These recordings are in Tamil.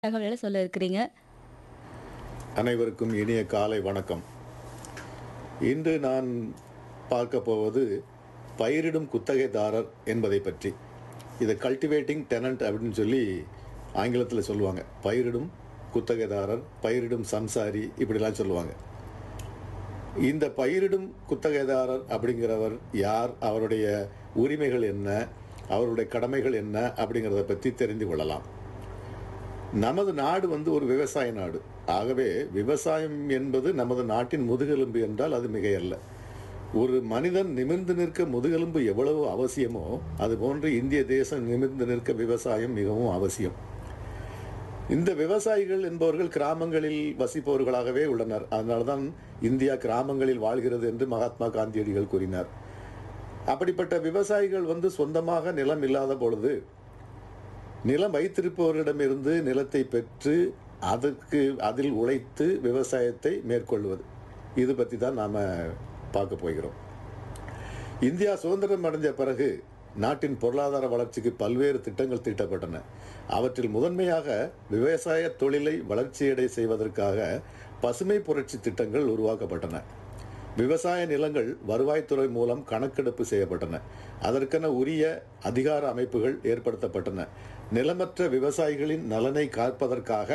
தகவல்களை சொல்ல இருக்கிறீங்க. அனைவருக்கும் இனிய காலை வணக்கம் இன்று நான் பார்க்க போவது பயிரிடும் குத்தகைதாரர் என்பதை பற்றி இதை கல்டிவேட்டிங் டெனண்ட் அப்படின்னு சொல்லி ஆங்கிலத்தில் சொல்லுவாங்க பயிரிடும் குத்தகைதாரர் பயிரிடும் சம்சாரி இப்படிலாம் சொல்லுவாங்க இந்த பயிரிடும் குத்தகைதாரர் அப்படிங்கிறவர் யார் அவருடைய உரிமைகள் என்ன அவருடைய கடமைகள் என்ன அப்படிங்கிறத பற்றி தெரிந்து கொள்ளலாம் நமது நாடு வந்து ஒரு விவசாய நாடு ஆகவே விவசாயம் என்பது நமது நாட்டின் முதுகெலும்பு என்றால் அது மிகையல்ல ஒரு மனிதன் நிமிர்ந்து நிற்க முதுகெலும்பு எவ்வளவு அவசியமோ அதுபோன்று இந்திய தேசம் நிமிர்ந்து நிற்க விவசாயம் மிகவும் அவசியம் இந்த விவசாயிகள் என்பவர்கள் கிராமங்களில் வசிப்பவர்களாகவே உள்ளனர் அதனால்தான் இந்தியா கிராமங்களில் வாழ்கிறது என்று மகாத்மா காந்தியடிகள் கூறினார் அப்படிப்பட்ட விவசாயிகள் வந்து சொந்தமாக நிலம் இல்லாத பொழுது நிலம் வைத்திருப்பவரிடமிருந்து நிலத்தை பெற்று அதற்கு அதில் உழைத்து விவசாயத்தை மேற்கொள்வது இது பற்றி தான் நாம் பார்க்க போகிறோம் இந்தியா சுதந்திரம் அடைஞ்ச பிறகு நாட்டின் பொருளாதார வளர்ச்சிக்கு பல்வேறு திட்டங்கள் தீட்டப்பட்டன அவற்றில் முதன்மையாக விவசாய தொழிலை வளர்ச்சியடை செய்வதற்காக பசுமை புரட்சி திட்டங்கள் உருவாக்கப்பட்டன விவசாய நிலங்கள் வருவாய்த்துறை மூலம் கணக்கெடுப்பு செய்யப்பட்டன அதற்கென உரிய அதிகார அமைப்புகள் ஏற்படுத்தப்பட்டன நிலமற்ற விவசாயிகளின் நலனை காப்பதற்காக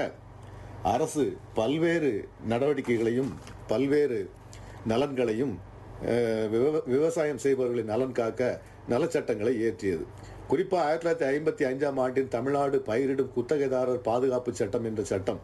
அரசு பல்வேறு நடவடிக்கைகளையும் பல்வேறு நலன்களையும் அஹ், விவ- விவசாயம் செய்பவர்களின் நலன் காக்க நலச்சட்டங்களை இயற்றியது குறிப்பாக ஆயிரத்தி தொள்ளாயிரத்தி ஐம்பத்தி ஐந்தாம் ஆண்டின் தமிழ்நாடு பயிரிடும் குத்தகைதாரர் பாதுகாப்பு சட்டம் என்ற சட்டம்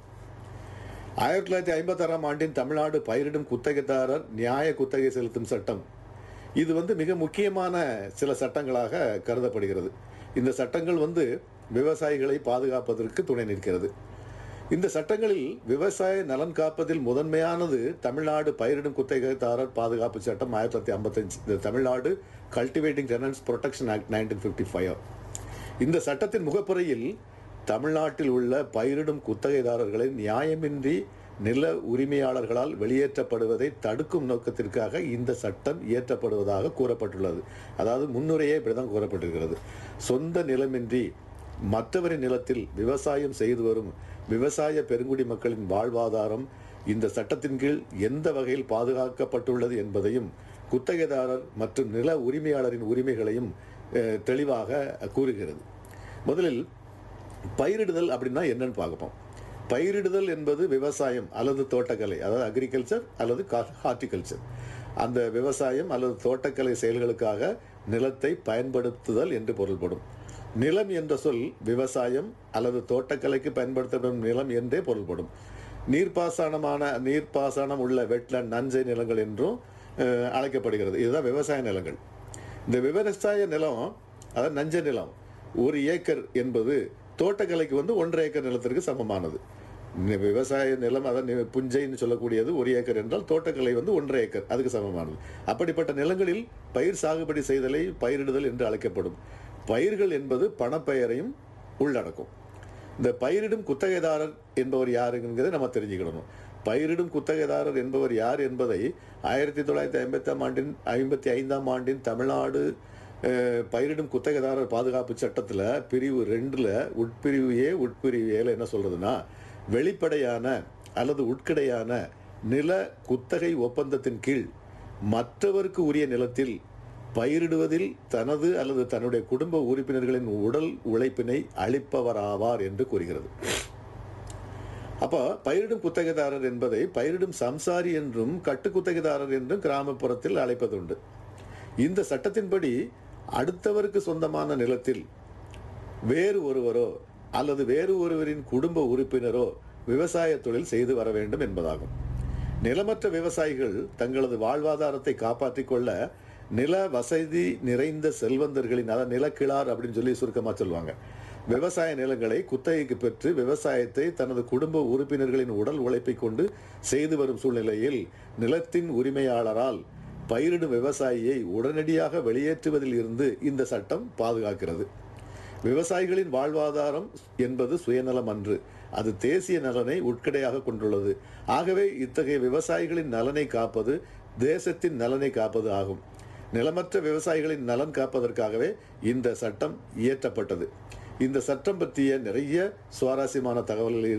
ஆயிரத்தி தொள்ளாயிரத்தி ஐம்பத்தாறாம் ஆண்டின் தமிழ்நாடு பயிரிடும் குத்தகைதாரர் நியாய குத்தகை செலுத்தும் சட்டம் இது வந்து மிக முக்கியமான சில சட்டங்களாக கருதப்படுகிறது இந்த சட்டங்கள் வந்து விவசாயிகளை பாதுகாப்பதற்கு துணை நிற்கிறது இந்த சட்டங்களில் விவசாய நலன் காப்பதில் முதன்மையானது தமிழ்நாடு பயிரிடும் குத்தகைதாரர் பாதுகாப்பு சட்டம் ஆயிரத்தி தொள்ளாயிரத்தி ஐம்பத்தஞ்சு இந்த Tamil Nadu cultivating tenants protection act nineteen fifty five இந்த சட்டத்தின் முகப்புறையில் தமிழ்நாட்டில் உள்ள பயிரிடும் குத்தகைதாரர்களை நியாயமின்றி நில உரிமையாளர்களால் வெளியேற்றப்படுவதை தடுக்கும் நோக்கத்திற்காக இந்த சட்டம் இயற்றப்படுவதாக கூறப்பட்டுள்ளது அதாவது முன்னுரையே இப்படிதான் கூறப்பட்டிருக்கிறது சொந்த நிலமின்றி மற்றவரின் நிலத்தில் விவசாயம் செய்து வரும் விவசாய பெருங்குடி மக்களின் வாழ்வாதாரம் இந்த சட்டத்தின் கீழ் எந்த வகையில் பாதுகாக்கப்பட்டுள்ளது என்பதையும் குத்தகைதாரர் மற்றும் நில உரிமையாளரின் உரிமைகளையும் அஹ், தெளிவாக கூறுகிறது முதலில் பயிரிடுதல் அப்படின்னா என்னன்னு பார்ப்போம் பயிரிடுதல் என்பது விவசாயம் அல்லது தோட்டக்கலை அதாவது அக்ரிகல்ச்சர் அல்லது ஹார்டிகல்ச்சர் அந்த விவசாயம் அல்லது தோட்டக்கலை செயல்களுக்காக நிலத்தை பயன்படுத்துதல் என்று பொருள்படும் நிலம் என்ற சொல் விவசாயம் அல்லது தோட்டக்கலைக்கு பயன்படுத்தப்படும் நிலம் என்றே பொருள்படும் நீர்ப்பாசனமான நீர்ப்பாசனம் உள்ள வெட்லேண்ட் நஞ்சை நிலங்கள் என்றும் அஹ், அழைக்கப்படுகிறது இதுதான் விவசாய நிலங்கள் இந்த விவசாய நிலம் அதாவது நஞ்ச நிலம் ஒரு ஏக்கர் என்பது தோட்டக்கலைக்கு வந்து ஒன்றரை ஏக்கர் நிலத்திற்கு சமமானது இந்த விவசாய நிலம் அதான் நி- புஞ்சைன்னு சொல்லக்கூடியது ஒரு ஏக்கர் என்றால் தோட்டக்கலை வந்து ஒன்றரை ஏக்கர் அதுக்கு சமமானது அப்படிப்பட்ட நிலங்களில் பயிர் சாகுபடி செய்தலை பயிரிடுதல் என்று அழைக்கப்படும் பயிர்கள் என்பது பணப்பெயரையும் உள்ளடக்கும் இந்த பயிரிடும் குத்தகைதாரர் என்பவர் யாருங்கிறதை நம்ம தெரிஞ்சுக்கிடணும் பயிரிடும் குத்தகைதாரர் என்பவர் யார் என்பதை ஆயிரத்தி தொள்ளாயிரத்தி ஐம்பத்தாம் ஆண்டின் ஐம்பத்தி ஐந்தாம் ஆண்டின் தமிழ்நாடு அஹ், பயிரிடும் குத்தகைதாரர் பாதுகாப்பு சட்டத்தில் பிரிவு ரெண்டில் உட்பிரிவு ஏ உட்பிரிவு ஏல என்ன சொல்றதுன்னா வெளிப்படையான அல்லது உட்கிடையான நில குத்தகை ஒப்பந்தத்தின் கீழ் மற்றவருக்கு உரிய நிலத்தில் பயிரிடுவதில் தனது அல்லது தன்னுடைய குடும்ப உறுப்பினர்களின் உடல் உழைப்பினை அளிப்பவராவார் என்று கூறுகிறது அப்போ பயிரிடும் குத்தகைதாரர் என்பதை பயிரிடும் சம்சாரி என்றும் கட்டு குத்தகைதாரர் என்றும் கிராமப்புறத்தில் அழைப்பதுண்டு இந்த சட்டத்தின்படி அடுத்தவருக்கு சொந்தமான நிலத்தில் வேறு ஒருவரோ அல்லது வேறு ஒருவரின் குடும்ப உறுப்பினரோ விவசாய தொழில் செய்து வர வேண்டும் என்பதாகும் நிலமற்ற விவசாயிகள் தங்களது வாழ்வாதாரத்தை காப்பாற்றிக் கொள்ள நில வசதி நிறைந்த செல்வந்தர்களின் அதாவது நிலக்கிழார் அப்படின்னு சொல்லி சுருக்கமாக சொல்லுவாங்க விவசாய நிலங்களை குத்தகைக்கு பெற்று விவசாயத்தை தனது குடும்ப உறுப்பினர்களின் உடல் உழைப்பை கொண்டு செய்து வரும் சூழ்நிலையில் நிலத்தின் உரிமையாளரால் பயிரிடும் விவசாயியை உடனடியாக வெளியேற்றுவதில் இருந்து இந்த சட்டம் பாதுகாக்கிறது விவசாயிகளின் வாழ்வாதாரம் என்பது சுயநலம் அன்று அது தேசிய நலனை உட்கடையாக கொண்டுள்ளது ஆகவே இத்தகைய விவசாயிகளின் நலனை காப்பது தேசத்தின் நலனை காப்பது ஆகும் நிலமற்ற விவசாயிகளின் நலன் காப்பதற்காகவே இந்த சட்டம் இயற்றப்பட்டது இந்த சட்டம் பற்றிய நிறைய சுவாரஸ்யமான தகவல்கள்